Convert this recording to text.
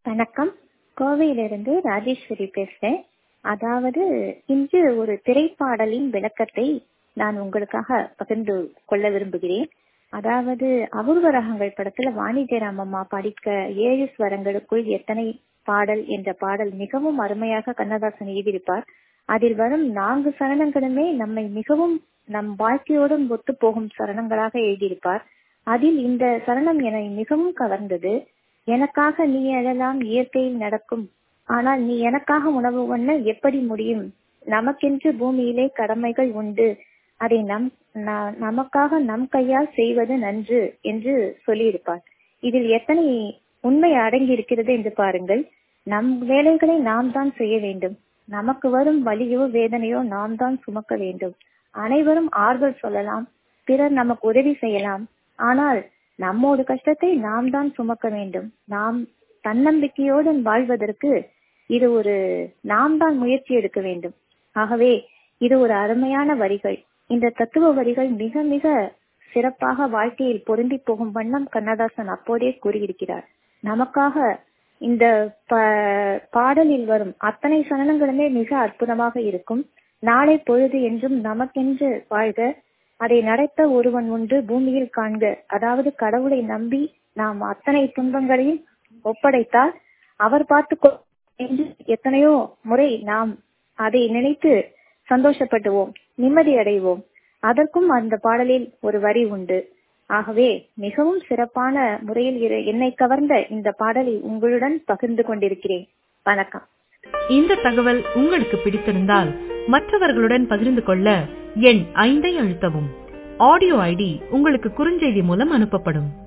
வணக்கம் கோவையிலிருந்து ராஜேஸ்வரி பேசுறேன் அதாவது இன்று ஒரு திரைப்பாடலின் விளக்கத்தை நான் உங்களுக்காக பகிர்ந்து கொள்ள விரும்புகிறேன் அதாவது அபூர்வ ரகங்கள் படத்துல வாணி ஜெயராம் அம்மா படிக்க ஏழு ஸ்வரங்களுக்குள் எத்தனை பாடல் என்ற பாடல் மிகவும் அருமையாக கண்ணதாசன் எழுதியிருப்பார் அதில் வரும் நான்கு சரணங்களுமே நம்மை மிகவும் நம் வாழ்க்கையோடும் ஒத்து போகும் சரணங்களாக எழுதியிருப்பார் அதில் இந்த சரணம் என்னை மிகவும் கவர்ந்தது எனக்காக நீ எழலாம் இயற்கையில் நடக்கும் ஆனால் நீ எனக்காக உணவு உண்ண எப்படி முடியும் நமக்கென்று பூமியிலே கடமைகள் உண்டு அதை நம் நமக்காக நம் கையால் செய்வது நன்று என்று சொல்லியிருப்பார் இதில் எத்தனை உண்மை அடங்கி இருக்கிறது என்று பாருங்கள் நம் வேலைகளை நாம் தான் செய்ய வேண்டும் நமக்கு வரும் வலியோ வேதனையோ நாம் தான் சுமக்க வேண்டும் அனைவரும் ஆறுதல் சொல்லலாம் பிறர் நமக்கு உதவி செய்யலாம் ஆனால் நம்மோடு கஷ்டத்தை நாம் தான் சுமக்க வேண்டும் நாம் தன்னம்பிக்கையோடு வாழ்வதற்கு இது ஒரு நாம் தான் முயற்சி எடுக்க வேண்டும் ஆகவே இது ஒரு அருமையான வரிகள் இந்த தத்துவ வரிகள் மிக மிக சிறப்பாக வாழ்க்கையில் பொருந்தி போகும் வண்ணம் கண்ணதாசன் அப்போதே கூறியிருக்கிறார் நமக்காக இந்த பாடலில் வரும் அத்தனை சரணங்களுமே மிக அற்புதமாக இருக்கும் நாளை பொழுது என்றும் நமக்கென்று வாழ்க அதை நடத்த ஒருவன் உண்டு பூமியில் காண்க அதாவது கடவுளை நம்பி நாம் அத்தனை துன்பங்களையும் ஒப்படைத்தால் அவர் பார்த்து என்று எத்தனையோ முறை நாம் அதை நினைத்து சந்தோஷப்படுவோம் நிம்மதி அடைவோம் அதற்கும் அந்த பாடலில் ஒரு வரி உண்டு ஆகவே மிகவும் சிறப்பான முறையில் என்னை கவர்ந்த இந்த பாடலை உங்களுடன் பகிர்ந்து கொண்டிருக்கிறேன் வணக்கம் இந்த தகவல் உங்களுக்கு பிடித்திருந்தால் மற்றவர்களுடன் பகிர்ந்து கொள்ள எண் ஐந்தை அழுத்தவும் ஆடியோ ஐடி உங்களுக்கு குறுஞ்செய்தி மூலம் அனுப்பப்படும்